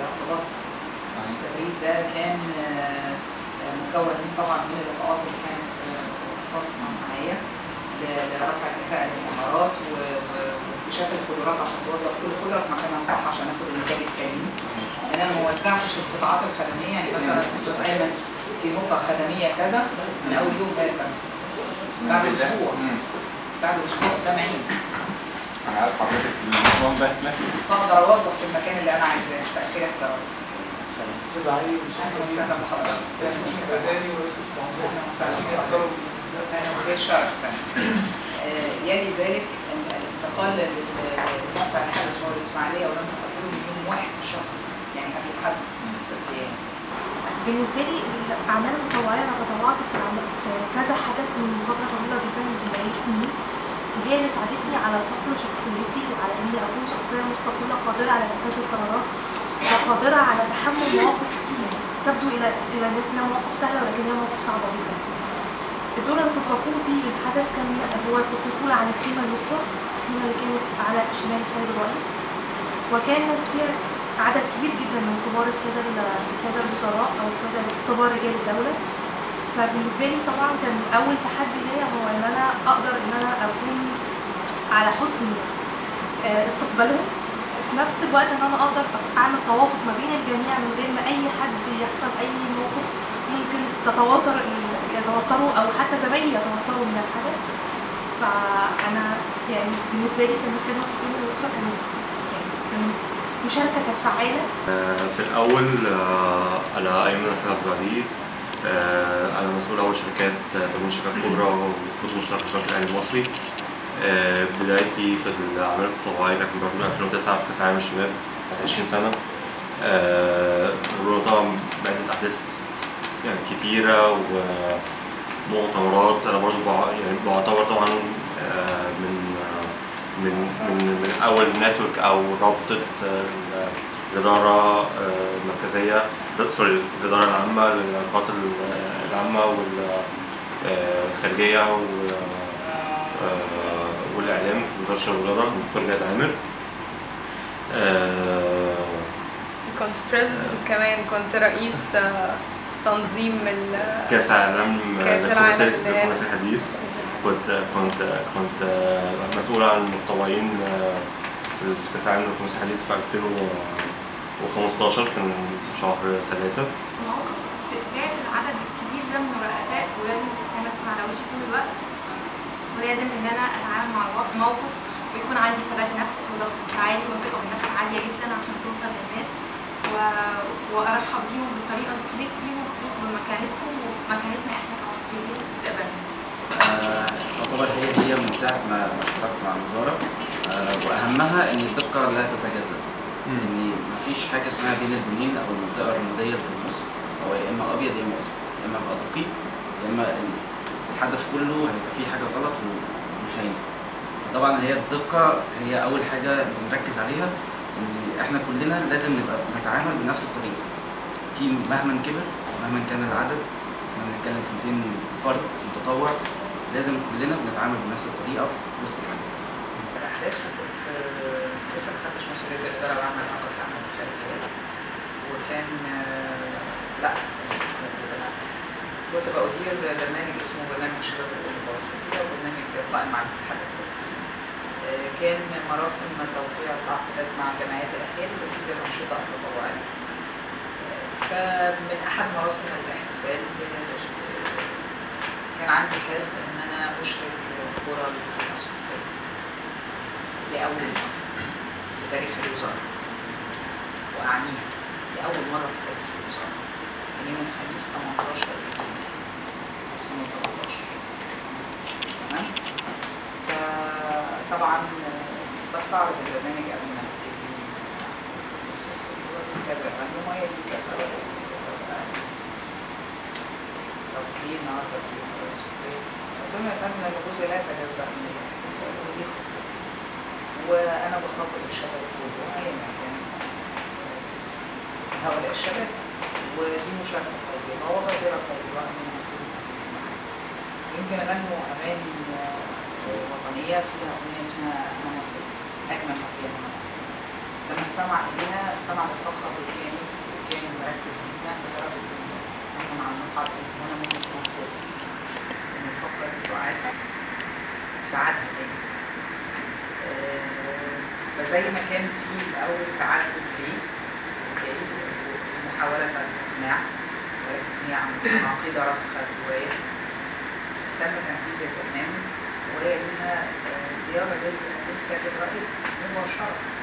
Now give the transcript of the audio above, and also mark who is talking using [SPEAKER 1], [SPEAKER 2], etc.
[SPEAKER 1] ارتباط
[SPEAKER 2] صحيح
[SPEAKER 1] التدريب ده كان آه، آه، مكون من طبعا من اللقاءات اللي كانت آه، خاصة معايا ل- لرفع الكفاءة للمهارات و- و- واكتشاف القدرات عشان توظف كل قدرة في مكانها الصح عشان ناخد النتاج السليم. لأن أنا ما وزعتش القطاعات الخدمية يعني مثلا أستاذ أيمن في نقطة خدمية كذا من أول يوم بقى يفهم. بعد أسبوع
[SPEAKER 2] مم.
[SPEAKER 1] بعد أسبوع قدام عيني
[SPEAKER 2] انا عارف حضرتك النظام ده لا
[SPEAKER 1] فأقدر أوظف في المكان اللي أنا عايزاه. مساء الخير يا حضرتك.
[SPEAKER 3] استاذ علي
[SPEAKER 1] أهلا
[SPEAKER 3] واستاذ
[SPEAKER 1] وسهلا بحضرتك.
[SPEAKER 3] رئيس قسم الاداري ورئيس قسم
[SPEAKER 1] أهلا
[SPEAKER 3] العنصر
[SPEAKER 1] وسهلا
[SPEAKER 3] عايزين
[SPEAKER 1] بحضرتك.
[SPEAKER 3] يحضروا
[SPEAKER 1] أنا مدير شرف آه، يلي ذلك أن الانتقال لل- للموقع الحدث وهو الإسماعيلية ولم تقدمه من يوم واحد في الشهر يعني قبل الحدث ست أيام
[SPEAKER 4] بالنسبة لي الأعمال التطوعية أنا تطوعت في, العمل في كذا حدث من فترة طويلة جدا من بقالي سنين وهي اللي ساعدتني على صقل شخصيتي وعلى إني أكون شخصية مستقلة قادرة على اتخاذ القرارات وقادرة على تحمل مواقف يعني تبدو إلى إلى الناس إنها مواقف سهلة ولكن هي مواقف صعبة جدا. الدور اللي كنت بقوم فيه بالحدث كان هو كنت مسؤولة عن الخيمة اليسرى الخيمة اللي كانت على شمال السيد الرئيس وكانت فيها عدد كبير جدا من كبار السادة السادة الوزراء أو السادة كبار رجال الدولة فبالنسبة لي طبعا كان أول تحدي ليا هو إن أنا أقدر إن أنا أكون على حسن آه، استقبالهم وفي نفس الوقت إن أنا أقدر أعمل توافق ما بين الجميع من غير ما أي حد يحصل أي موقف ممكن تتوتر يتوتروا أو حتى زمايلي يتوتروا من الحدث فأنا يعني بالنسبة لي كان خدمة الخدمة الأسرة كانت يعني كانت مشاركة كانت فعالة
[SPEAKER 5] في الأول آه، أنا أيمن أحمد عبد العزيز آه، أنا مسؤول أول شركات آه، تمويل شركات كبرى وكنت مشترك في بنك الأهلي المصري آه، بدايتي في الأعمال التطوعية كانت من 2009 في كأس العالم الشباب كانت 20 سنة آه، طبعا بعدة أحداث يعني كتيرة ومؤتمرات أنا برضو بع- يعني بعتبر طبعا آه، من آه، من من من أول نتورك أو رابطة آه، الإدارة آه، المركزية سوري الإدارة العامة للعلاقات العامة والخارجية والإعلام وزارة الشباب والرياضة من كل جهة عامر آه،
[SPEAKER 6] كنت بريزيدنت كمان كنت رئيس آه، تنظيم ال
[SPEAKER 5] كأس العالم
[SPEAKER 6] كأس
[SPEAKER 5] للخماسي
[SPEAKER 6] العالم اللي هي-
[SPEAKER 5] للخماسي الحديث كنت كنت كنت مسؤول عن المتطوعين في كأس العالم للخماسي الحديث في 2015 كان شهر ثلاثة
[SPEAKER 7] مواقف استقبال العدد الكبير ده من الرؤساء ولازم الابتسامه تكون على وشي طول الوقت ولازم ان انا اتعامل مع الوا- موقف ويكون عندي ثبات نفس وضغط عالي وثقه بالنفس عاليه جدا عشان توصل للناس و... وارحب بيهم بالطريقه اللي تليق بيهم وتليق بمكانتهم ومكانتنا احنا كمصريين في استقبالهم
[SPEAKER 8] آه، تعتبر هي هي من ساعة ما ما اشتركت مع الوزارة آه، وأهمها إن الدقة لا تتجزأ إن مفيش حاجة اسمها بين البنين أو المنطقة الرمادية اللي في النص هو يا إما أبيض يا إما أسود يا إما أبقى دقيق يا إما الحدث كله هيبقى فيه حاجة غلط ومش هينفع طبعا هي الدقة هي أول حاجة بنركز عليها إن إحنا كلنا لازم نبقى بنتعامل بنفس الطريقة تيم مهما كبر مهما كان العدد احنا بنتكلم في 200 فرد متطوع لازم كلنا بنتعامل بنفس الطريقة في وسط الحدث ده
[SPEAKER 1] الأحداث وكنت آه، لسه ما خدتش مسؤولية الإدارة العامة للعمل في الأعمال الخارجية وكان آه، لا كنت بأدير برنامج اسمه برنامج الشباب المتوسطي أو برنامج قائم مع الاتحاد الأوروبي. آه، كان مراسم توقيع التعاقدات مع جمعيات الأحياء لتنفيذ الأنشطة التطوعية. آه، فمن أحد مراسم الاحتفال ب- كان عندي حرص إن أنا أشرك القرى الأسقفية لأول مرة في تاريخ الوزارة وأعنيها لأول مرة في تاريخ الوزارة كان يوم الخميس 18 2013 تمام فطبعا آه، بستعرض البرنامج قبل ما نبتدي بص دي كذا قال له ما هي دي كذا ولا دي كذا ولا طب ليه النهارده في قرى أسقفية؟ قلت لهم يا فندم الجزء لا يتجزأ من الاحتفال ودي خطتي وانا بخاطب الشباب كله ايا ما كان آه، هؤلاء الشباب ودي مشاركه طيبه وبادره طيبه ان انا اكون موجود معاهم يمكن اغنوا اغاني آه، وطنيه فيها اغنيه اسمها انا مصري اجمل ما فيها انا مصري لما استمع اليها استمع للفقره بالكامل كان مركز جدا لدرجه ان احنا مع المقعد هنا ممكن نذكر ان الفقره دي تعاد في عادها تاني آه، فزي ما كان في الاول تعجب ليه اوكي محاوله الاقناع ولكن هي عن عن عقيده راسخه جوايا تم تنفيذ البرنامج ولها آه، زياره لل- للكاتدرائية مباشره